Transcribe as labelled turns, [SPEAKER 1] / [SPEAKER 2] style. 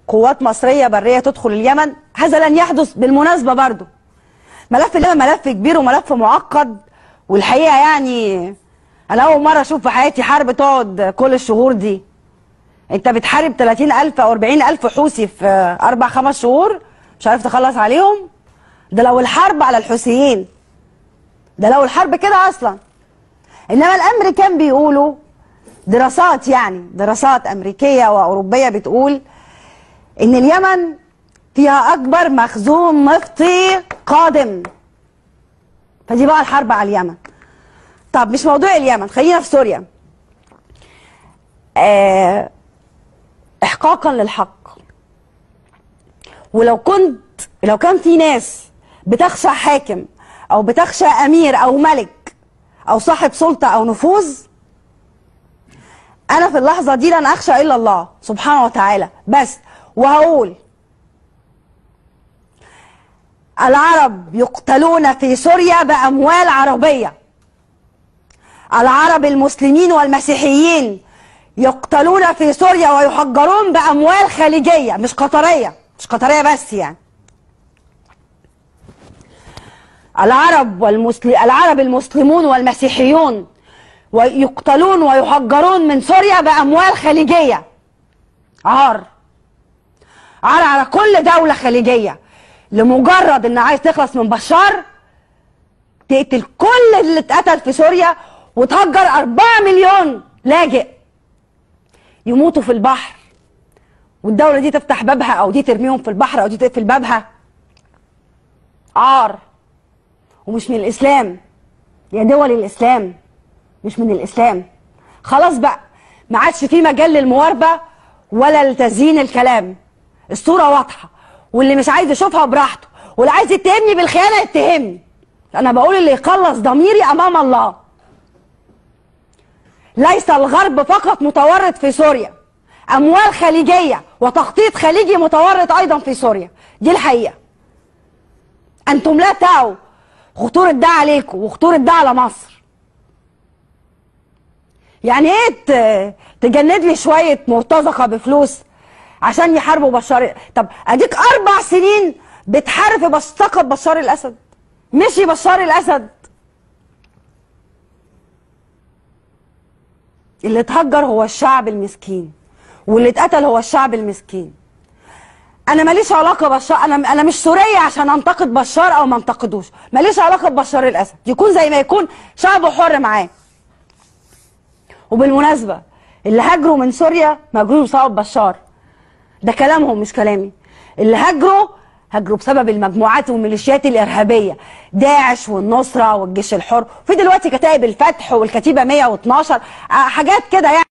[SPEAKER 1] قوات مصريه بريه تدخل اليمن هذا لن يحدث بالمناسبه برضه ملف اليمن ملف كبير وملف معقد والحقيقه يعني انا اول مره اشوف في حياتي حرب تقعد كل الشهور دي انت بتحارب 30000 او 40000 حوثي في اربع خمس شهور مش عارف تخلص عليهم ده لو الحرب على الحوثيين ده لو الحرب كده اصلا انما الامريكان بيقولوا دراسات يعني دراسات امريكيه واوروبيه بتقول ان اليمن فيها اكبر مخزون نفطي قادم فدي بقى الحرب على اليمن طب مش موضوع اليمن خلينا في سوريا آه احقاقا للحق ولو كنت لو كان في ناس بتخشى حاكم او بتخشى امير او ملك او صاحب سلطه او نفوذ انا في اللحظه دي لن اخشى الا الله سبحانه وتعالى بس وهقول العرب يقتلون في سوريا باموال عربيه العرب المسلمين والمسيحيين يقتلون في سوريا ويحجرون باموال خليجيه مش قطريه مش قطريه بس يعني العرب والمسلم العرب المسلمون والمسيحيون ويقتلون ويحجرون من سوريا باموال خليجيه عار عار على كل دوله خليجيه لمجرد ان عايز تخلص من بشار تقتل كل اللي اتقتل في سوريا وتهجر 4 مليون لاجئ يموتوا في البحر والدولة دي تفتح بابها أو دي ترميهم في البحر أو دي تقفل بابها عار ومش من الإسلام يا دول الإسلام مش من الإسلام خلاص بقى ما عادش في مجال للمواربة ولا لتزيين الكلام الصورة واضحة واللي مش عايز يشوفها براحته واللي عايز يتهمني بالخيانة يتهمني أنا بقول اللي يخلص ضميري أمام الله ليس الغرب فقط متورط في سوريا اموال خليجيه وتخطيط خليجي متورط ايضا في سوريا دي الحقيقه انتم لا تعوا خطوره ده عليكم وخطوره ده على مصر يعني ايه تجند لي شويه مرتزقه بفلوس عشان يحاربوا بشار طب اديك اربع سنين بتحارب في بشتقة بشار الاسد مشي بشار الاسد اللي اتهجر هو الشعب المسكين واللي اتقتل هو الشعب المسكين انا ماليش علاقه بشار انا انا مش سوريه عشان انتقد بشار او ما انتقدوش ماليش علاقه ببشار الاسد يكون زي ما يكون شعب حر معاه وبالمناسبه اللي هاجروا من سوريا ما هاجروش بسبب بشار ده كلامهم مش كلامي اللي هاجروا هاجروا بسبب المجموعات والميليشيات الارهابيه داعش والنصره والجيش الحر في دلوقتي كتائب الفتح والكتيبه 112 حاجات كده يعني